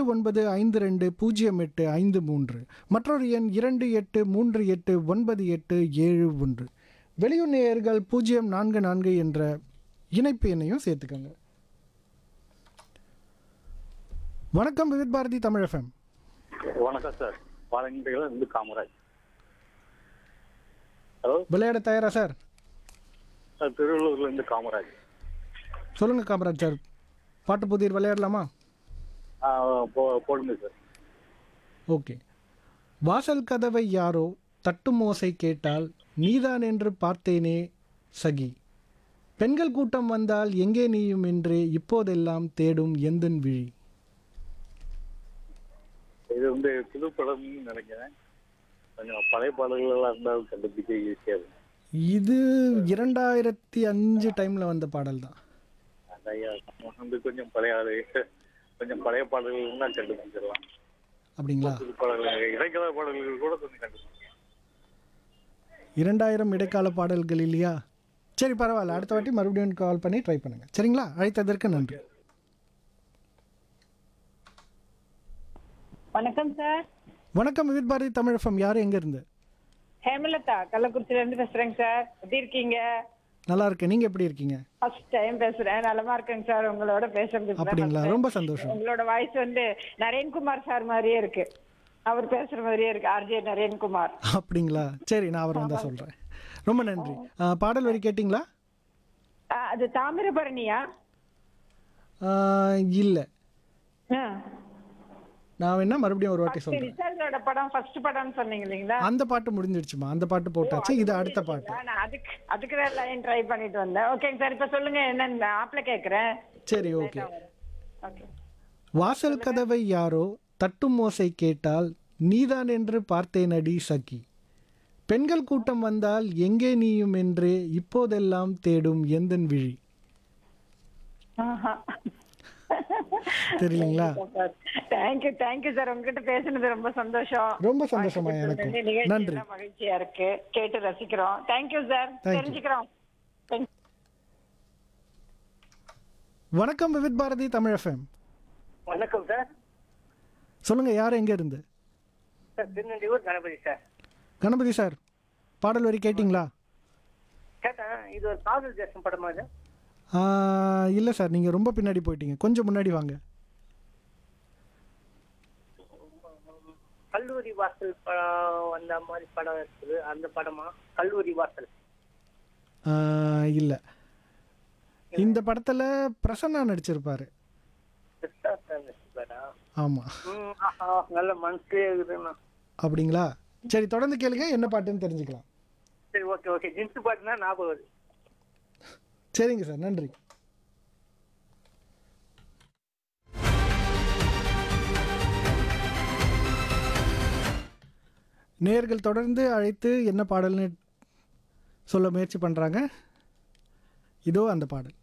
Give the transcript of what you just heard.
இரண்டு ஒன்பது ஐந்து ரெண்டு பூஜ்ஜியம் எட்டு ஐந்து மூன்று மற்றொரு எண் இரண்டு எட்டு மூன்று எட்டு ஒன்பது எட்டு ஏழு ஒன்று வெளியூர் நேயர்கள் பூஜ்ஜியம் நான்கு நான்கு என்ற இணைப்பு எண்ணையும் சேர்த்துக்கோங்க வணக்கம் விவித் பாரதி தமிழ் எஃப்எம் வணக்கம் சார் பாலங்கில இருந்து காமராஜ் ஹலோ விளையாட தயாரா சார் சார் திருவள்ளூர்ல இருந்து காமராஜ் சொல்லுங்கள் காமராஜ் சார் பாட்டு புதிர் விளையாடலாமா ஆ, போ- போடுங்க சார் ஓகே வாசல் கதவை யாரோ தட்டும் ஓசை கேட்டால் நீதான் என்று பார்த்தேனே சகி பெண்கள் கூட்டம் வந்தால் எங்கே நீயும் என்று இப்போதெல்லாம் தேடும் எந்தன் விழி இது வந்து புது படம்னு நினைக்கிறேன் கொஞ்சம் பழைய பாடல்கள் எல்லாம் இருந்தாலும் கண்டுபிடிக்க ஈஸியா இருக்கும் இது இரண்டாயிரத்தி அஞ்சு டைமில் வந்த பாடல் தான் நிறையா நம்ம வந்து கொஞ்சம் பழைய ஆளு கொஞ்சம் பழைய பாடல்கள்னா கண்டுபிடிச்சிடலாம் அப்படிங்களா புது பாடல்கள் இடைக்கால பாடல்கள் கூட கொஞ்சம் கண்டுபிடிக்கலாம் இரண்டாயிரம் இடைக்கால பாடல்கள் இல்லையா சரி பரவாயில்ல அடுத்த வாட்டி மறுபடியும் கால் பண்ணி ட்ரை பண்ணுங்க சரிங்களா அழைத்ததற்கு நன்றி வணக்கம் சார் வணக்கம் விவித் பாரதி தமிழ் எஃப்எம் யார் எங்க இருந்து ஹேமலதா கள்ளக்குறிச்சில இருந்து பேசுறேங்க சார் எப்படி இருக்கீங்க நல்லா இருக்கேன் நீங்க எப்படி இருக்கீங்க ஃபர்ஸ்ட் டைம் பேசுறேன் நலமா இருக்கேங்க சார் உங்களோட பேசுறது அப்படிங்களா ரொம்ப சந்தோஷம் உங்களோட வாய்ஸ் வந்து நரேன்குமார் சார் மாதிரியே இருக்கு அவர் பேசுற மாதிரியே இருக்கு ஆர்ஜே நரேன்குமார் அப்படிங்களா சரி நான் அவர் வந்தா சொல்றேன் ரொம்ப நன்றி ஆ, பாடல் வரி கேட்டிங்களா ஆ, அது தாமிரபரணியா ஆ, இல்ல ஆ. நான் வேணா மறுபடியும் ஒரு வாட்டி சரி, சொல்றேன் விசாலோட படம் ஃபர்ஸ்ட் படம்னு சொன்னீங்க இல்லைங்களா அந்த பாட்டு முடிஞ்சிடுச்சுமா அந்த பாட்டு போட்டாச்சு இது அடுத்த பாட்டு நான் அதுக்கு அதுக்கு தான் லைன் ட்ரை பண்ணிட்டு வந்தேன் ஓகேங்க சார் இப்ப சொல்லுங்க என்னன்னு ஆப்ல கேக்குறேன் சரி ஓகே ஓகே வாசல் கதவை யாரோ தட்டும் ஓசை கேட்டால் நீதான் என்று பார்த்தேனடி சகி பெண்கள் கூட்டம் வந்தால் எங்கே நீயும் என்று இப்போதெல்லாம் தேடும் எந்தன் விழி தெரியலங்களா தேங்க்யூ தேங்க்யூ சார் உங்ககிட்ட பேசுனது ரொம்ப சந்தோஷம் ரொம்ப சந்தோஷமா எனக்கு நிகழ்ச்சி நன்றி எல்லாம் மகிழ்ச்சியா இருக்கு கேட்டு ரசிக்கிறோம் தேங்க்யூ சார் you. தெரிஞ்சுக்கிறோம் Thank you. வணக்கம் விவித் பாரதி தமிழ் எஃப்எம் வணக்கம் சார் சொல்லுங்க யார் எங்க இருந்து sir Tirunelvelur Ganapathi sir Ganapathi sir பாடல் வரி கேட்டிங்களா கேட்டேன் இது ஒரு காதல் தேசம் படமா இது ஆ, இல்ல சார் நீங்க ரொம்ப பின்னாடி போயிட்டீங்க கொஞ்சம் முன்னாடி வாங்க கல்லூரி வாசல் படம் வந்த மாதிரி படம் இருக்குது அந்த படமா கல்லூரி வாசல் ஆ, இல்ல இந்த படத்துல பிரசன்னா நடிச்சிருப்பாரு கிருஷ்ணா சார் நடிச்சிருப்பாரா? ஆமா ம், ஆஹா, நல்ல மனசே இருக்குதுண்ணா அப்படிங்களா சரி தொடர்ந்து கேளுங்க என்ன பாட்டுன்னு தெரிஞ்சுக்கலாம் சரி ஓகே ஓகே ஜின்ஸ் பாட்டுனா ஞாபகம் வருது சரிங்க சார் நன்றி நேர்கள் தொடர்ந்து அழைத்து என்ன பாடல்னு சொல்ல முயற்சி பண்ணுறாங்க இதோ அந்த பாடல்